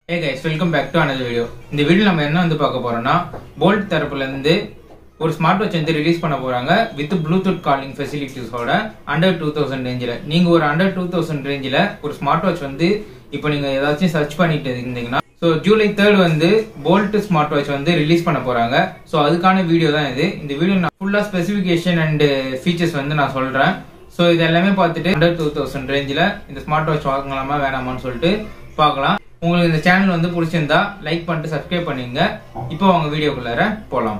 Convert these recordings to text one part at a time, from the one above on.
hey guys welcome back to another video இந்த video நம்ம என்ன வந்து பார்க்க போறோம்னா போல்ட் தரப்புல இருந்து ஒரு ஸ்மார்ட் வாட்ச் வந்து ரிலீஸ் பண்ண போறாங்க வித் ப்ளூடூத் காலிங் ஃபெசிலிட்டிஸோட அண்டர் டூ தௌசண்ட் ரேஞ்சில் நீங்க ஒரு அண்டர் டூ தௌசண்ட் ரேஞ்சில் ஒரு ஸ்மார்ட் வாட்ச் வந்து இப்போ நீங்க ஏதாச்சும் சர்ச் பண்ணிட்டு இருந்தீங்கன்னா ஸோ ஜூலை தேர்ட் வந்து போல்ட் ஸ்மார்ட் வாட்ச் வந்து ரிலீஸ் பண்ண போறாங்க ஸோ அதுக்கான வீடியோ தான் இது இந்த வீடியோ நான் ஃபுல்லாக ஸ்பெசிஃபிகேஷன் அண்ட் ஃபீச்சர்ஸ் வந்து நான் சொல்றேன் ஸோ இது எல்லாமே பார்த்துட்டு அண்டர் டூ தௌசண்ட் ரேஞ்சில் இந்த ஸ்மார்ட் வாட்ச் வாங்கலாமா வேணாமான்னு சொல்லிட்டு பார்க்கலாம் உங்களுக்கு இந்த சேனல் வந்து பிடிச்சிருந்தா லைக் பண்ணிட்டு சப்ஸ்கிரைப் பண்ணிங்க இப்போ அவங்க வீடியோக்குள்ளார போகலாம்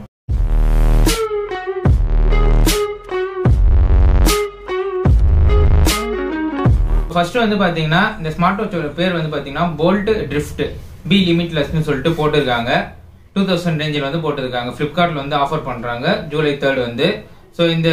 ஃபர்ஸ்ட் வந்து பாத்தீங்கன்னா இந்த ஸ்மார்ட் வாட்சோட பேர் வந்து பாத்தீங்கன்னா போல்ட் ட்ரிஃப்ட் பி லிமிட்லெஸ்னு சொல்லிட்டு போட்டிருக்காங்க டூ தௌசண்ட் ரேஞ்சில் வந்து போட்டிருக்காங்க ஃப்ளிப்கார்ட்ல வந்து ஆஃபர் பண்றாங்க ஜூலை தேர்ட் வந்து ஸோ இந்த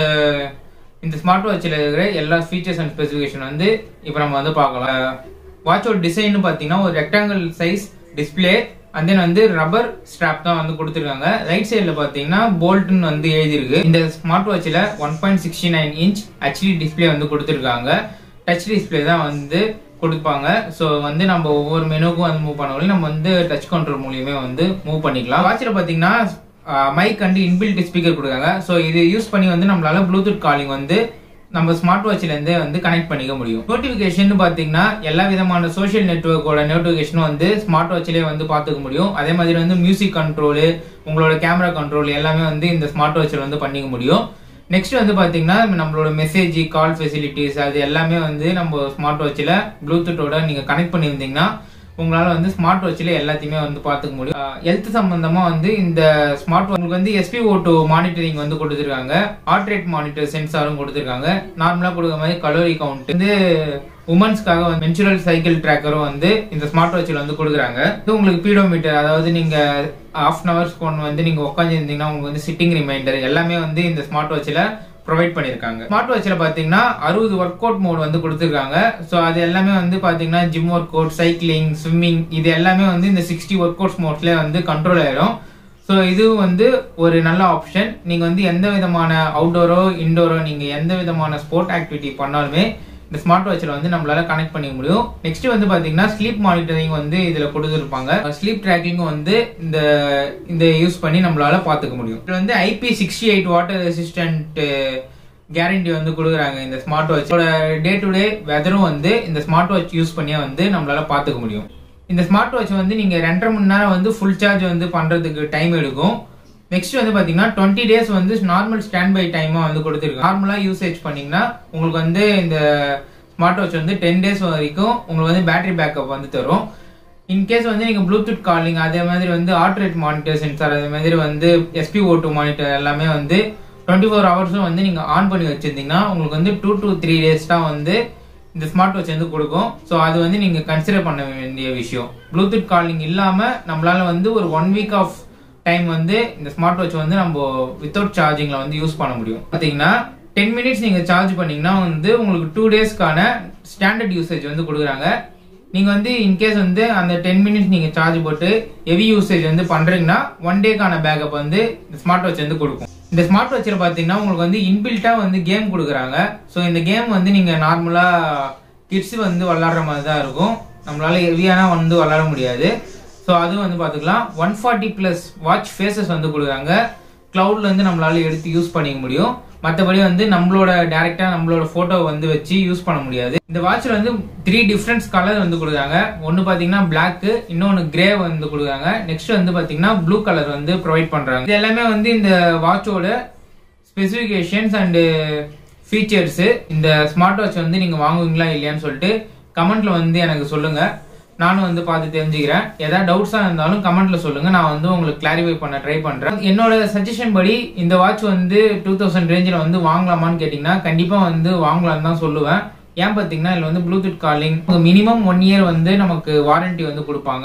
இந்த ஸ்மார்ட் வாட்சில் இருக்கிற எல்லா ஃபீச்சர்ஸ் அண்ட் ஸ்பெசிஃபிகேஷன் வந்து இப்போ நம்ம வந்து பார்க்கலாம் வாட்சோட டிசைன் பார்த்தீங்கன்னா ஒரு rectangle size display and then வந்து ரப்பர் ஸ்ட்ராப் தான் வந்து கொடுத்துருக்காங்க ரைட் சைடில் பார்த்தீங்கன்னா போல்ட்னு வந்து எழுதியிருக்கு இந்த ஸ்மார்ட் வாட்சில் one point sixty nine inch HD display வந்து கொடுத்துருக்காங்க டச் டிஸ்பிளே தான் வந்து கொடுப்பாங்க ஸோ வந்து நம்ம ஒவ்வொரு மெனுக்கும் வந்து மூவ் பண்ண நம்ம வந்து டச் கண்ட்ரோல் மூலியமே வந்து மூவ் பண்ணிக்கலாம் வாட்சில் பார்த்தீங்கன்னா மைக் அண்ட் இன்பில்ட் ஸ்பீக்கர் கொடுக்காங்க ஸோ இது யூஸ் பண்ணி வந்து நம்மளால ப்ளூடூத் காலிங் வந்து நம்ம ஸ்மார்ட் வாட்ச்ல இருந்தே வந்து கனெக்ட் பண்ணிக்க முடியும் நோட்டிபிகேஷன் பாத்தீங்கன்னா எல்லா விதமான சோஷியல் நெட்ஒர்க்கோட நோட்டிபிகேஷனும் வந்து ஸ்மார்ட் வாட்ச்லயே வந்து பாத்துக்க முடியும் அதே மாதிரி வந்து மியூசிக் கண்ட்ரோலு உங்களோட கேமரா கண்ட்ரோல் எல்லாமே வந்து இந்த ஸ்மார்ட் வாட்ச்ல வந்து பண்ணிக்க முடியும் நெக்ஸ்ட் வந்து பாத்தீங்கன்னா நம்மளோட மெசேஜ் கால் ஃபெசிலிட்டிஸ் அது எல்லாமே வந்து நம்ம ஸ்மார்ட் வாட்ச்ல ப்ளூடூத்தோட நீங்க கனெக்ட் பண்ணியிருந்தீங்கன்னா உங்களால வந்து ஸ்மார்ட் வாட்ச்ல எல்லாத்தையுமே வந்து பாத்துக்க முடியும் ஹெல்த் சம்பந்தமா வந்து இந்த ஸ்மார்ட் உங்களுக்கு வந்து எஸ்பி ஓட்டோ மானிட்டரிங் வந்து கொடுத்துருக்காங்க ஹார்ட் ரேட் மானிட்டர் சென்சாரும் கொடுத்துருக்காங்க நார்மலா கொடுக்குற மாதிரி கலோரி கவுண்ட் வந்து உமன்ஸ்க்காக வந்து மென்சுரல் சைக்கிள் ட்ராக்கரும் வந்து இந்த ஸ்மார்ட் வாட்சில் வந்து கொடுக்குறாங்க இது உங்களுக்கு பீடோமீட்டர் அதாவது நீங்க ஹாஃப் அன் ஹவர்ஸ் கொண்டு வந்து நீங்க உட்காந்துருந்தீங்கன்னா உங்களுக்கு வந்து சிட்டிங் ரிமைண்டர் எல்லாமே வந்து இந்த ஸ்மார்ட் வாட்சில் ப்ரொவைட் பண்ணிருக்காங்க ஸ்மார்ட் வாட்சில் பாத்தீங்கன்னா அறுபது ஒர்க் அவுட் மோட் வந்து கொடுத்துருக்காங்க ஸோ அது எல்லாமே வந்து பாத்தீங்கன்னா gym workout cycling swimming இது எல்லாமே வந்து இந்த சிக்ஸ்டி ஒர்க் அவுட்ஸ் மோட்ஸ்ல வந்து கண்ட்ரோல் ஆயிடும் ஸோ இது வந்து ஒரு நல்ல ஆப்ஷன் நீங்க வந்து எந்த விதமான அவுட்டோரோ இன்டோரோ நீங்க எந்த விதமான ஸ்போர்ட் ஆக்டிவிட்டி பண்ணாலுமே இந்த ஸ்மார்ட் வாட்சில் வந்து நம்மளால கனெக்ட் பண்ணிக்க முடியும் நெக்ஸ்ட் வந்து பாத்தீங்கன்னா ஸ்லீப் மானிட்டரிங் வந்து இதுல கொடுத்துருப்பாங்க ஸ்லீப் ட்ராக்கிங்கும் வந்து இந்த இந்த யூஸ் பண்ணி நம்மளால பாத்துக்க முடியும் இது வந்து IP sixty eight water resistant guarantee வந்து கொடுக்குறாங்க இந்த ஸ்மார்ட் வாட்சோட டே டு டே வெதரும் வந்து இந்த ஸ்மார்ட் வாட்ச் யூஸ் பண்ணியே வந்து நம்மளால பாத்துக்க முடியும் இந்த ஸ்மார்ட் வாட்ச் வந்து நீங்க ரெண்டரை மணி நேரம் வந்து ஃபுல் சார்ஜ் வந்து பண்றதுக்கு டைம் எடுக்கும் நெக்ஸ்ட் வந்து பாத்தீங்கன்னா டுவெண்ட்டி டேஸ் வந்து நார்மல் ஸ்டாண்ட் பை டைமா வந்து கொடுத்துருக்கு நார்மலா யூசேஜ் பண்ணீங்கன்னா உங்களுக்கு வந்து இந்த ஸ்மார்ட் வாட்ச் வந்து டென் டேஸ் வரைக்கும் உங்களுக்கு வந்து பேட்டரி பேக்கப் வந்து தரும் இன்கேஸ் வந்து நீங்க ப்ளூடூத் காலிங் அதே மாதிரி வந்து ஹார்ட் ரேட் மானிட்டர் சென்சார் அதே மாதிரி வந்து எஸ்பி ஓ டூ மானிட்டர் எல்லாமே வந்து டுவெண்ட்டி ஃபோர் ஹவர்ஸும் வந்து நீங்க ஆன் பண்ணி வச்சிருந்தீங்கன்னா உங்களுக்கு வந்து டூ டு த்ரீ டேஸ் தான் வந்து இந்த ஸ்மார்ட் வாட்ச் வந்து கொடுக்கும் ஸோ அது வந்து நீங்க கன்சிடர் பண்ண வேண்டிய விஷயம் ப்ளூடூத் காலிங் இல்லாம நம்மளால வந்து ஒரு ஒன் வீக் ஆஃப் டைம் வந்து இந்த ஸ்மார்ட் வாட்ச் வந்து நம்ம வித்தவுட் சார்ஜிங்ல வந்து யூஸ் பண்ண முடியும் பாத்தீங்கன்னா டென் மினிட்ஸ் நீங்க சார்ஜ் பண்ணீங்கன்னா வந்து உங்களுக்கு டூ டேஸ்க்கான ஸ்டாண்டர்ட் யூசேஜ் வந்து கொடுக்குறாங்க நீங்க வந்து இன்கேஸ் வந்து அந்த டென் மினிட்ஸ் நீங்க சார்ஜ் போட்டு ஹெவி யூசேஜ் வந்து பண்றீங்கன்னா ஒன் டேக்கான பேக்கப் வந்து இந்த ஸ்மார்ட் வாட்ச் வந்து கொடுக்கும் இந்த ஸ்மார்ட் வாட்சில் பாத்தீங்கன்னா உங்களுக்கு வந்து இன்பில்ட்டா வந்து கேம் கொடுக்குறாங்க ஸோ இந்த கேம் வந்து நீங்க நார்மலா கிட்ஸ் வந்து விளாடுற மாதிரி தான் இருக்கும் நம்மளால ஹெவியானா வந்து விளாட முடியாது ஸோ அதுவும் வந்து பார்த்துக்கலாம் one forty plus watch faces வந்து கொடுக்குறாங்க கிளவுட்ல இருந்து நம்மளால எடுத்து யூஸ் பண்ணிக்க முடியும் மற்றபடி வந்து நம்மளோட டேரக்டா நம்மளோட போட்டோ வந்து வச்சு யூஸ் பண்ண முடியாது இந்த வாட்ச்ல வந்து த்ரீ டிஃப்ரெண்ட்ஸ் கலர் வந்து கொடுக்குறாங்க ஒன்னு பாத்தீங்கன்னா பிளாக் இன்னொன்னு கிரே வந்து கொடுக்குறாங்க நெக்ஸ்ட் வந்து பாத்தீங்கன்னா ப்ளூ கலர் வந்து ப்ரொவைட் பண்றாங்க இது எல்லாமே வந்து இந்த வாட்சோட ஸ்பெசிபிகேஷன்ஸ் அண்ட் ஃபீச்சர்ஸ் இந்த ஸ்மார்ட் வாட்ச் வந்து நீங்க வாங்குவீங்களா இல்லையான்னு சொல்லிட்டு கமெண்ட்ல வந்து எனக்கு சொல்லுங்க நானும் வந்து பார்த்து தெரிஞ்சுக்கிறேன் ஏதாவது டவுட்ஸா இருந்தாலும் கமெண்ட்ல சொல்லுங்க நான் வந்து உங்களுக்கு கிளாரிஃபை பண்ண ட்ரை பண்றேன் என்னோட சஜஷன் படி இந்த வாட்ச் வந்து டூ தௌசண்ட் ரேஞ்சில் வந்து வாங்கலாமான்னு கேட்டீங்கன்னா கண்டிப்பா வந்து வாங்கலாம்னு தான் சொல்லுவேன் ஏன் பார்த்தீங்கன்னா இதில் வந்து Bluetooth calling minimum one year வந்து நமக்கு வாரண்டி வந்து கொடுப்பாங்க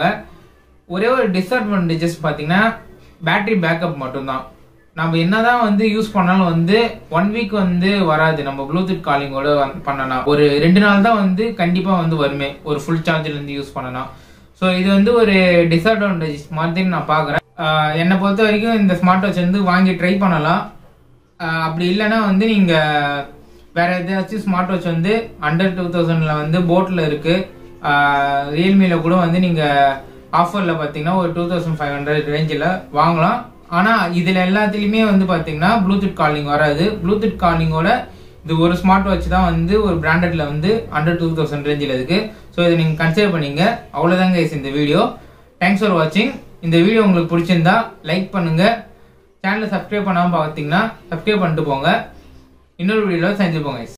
ஒரே ஒரு டிஸ்அட்வான்டேஜஸ் பார்த்தீங்கன்னா பேட்டரி பேக்கப் மட்டும்தான் நம்ம என்னதான் வந்து யூஸ் பண்ணாலும் வந்து ஒன் வீக் வந்து வராது நம்ம ப்ளூடூத் காலிங்கோட பண்ணனா ஒரு ரெண்டு நாள் தான் வந்து கண்டிப்பா வந்து வருமே ஒரு ஃபுல் சார்ஜ்ல இருந்து யூஸ் பண்ணனா ஸோ இது வந்து ஒரு டிஸ்அட்வான்டேஜ் மாதிரி நான் பாக்குறேன் என்னை பொறுத்த வரைக்கும் இந்த ஸ்மார்ட் வாட்ச் வந்து வாங்கி ட்ரை பண்ணலாம் அப்படி இல்லைன்னா வந்து நீங்க வேற ஏதாச்சும் ஸ்மார்ட் வாட்ச் வந்து அண்டர் டூ தௌசண்ட்ல வந்து போட்ல இருக்கு ரியல்மில கூட வந்து நீங்க ஆஃபரில் பார்த்தீங்கன்னா ஒரு டூ தௌசண்ட் ஃபைவ் ஹண்ட்ரட் ரேஞ்சில் வாங்கலாம் ஆனால் இதில் எல்லாத்துலேயுமே வந்து பார்த்தீங்கன்னா ப்ளூடூத் காலிங் வராது ப்ளூடூத் காலிங்கோட இது ஒரு ஸ்மார்ட் வாட்ச் தான் வந்து ஒரு பிராண்டட்ல வந்து அண்டர் டூ தௌசண்ட் ரேஞ்சில் இருக்கு ஸோ இதை நீங்கள் கன்சிடர் பண்ணீங்க அவ்வளோதாங்க guys இந்த வீடியோ தேங்க்ஸ் ஃபார் வாட்சிங் இந்த வீடியோ உங்களுக்கு பிடிச்சிருந்தா லைக் பண்ணுங்க சேனலை சப்ஸ்கிரைப் பண்ணாமல் பார்த்தீங்கன்னா சப்ஸ்கிரைப் பண்ணிட்டு போங்க இன்னொரு வீடியோவில் செஞ்சு போங்க guys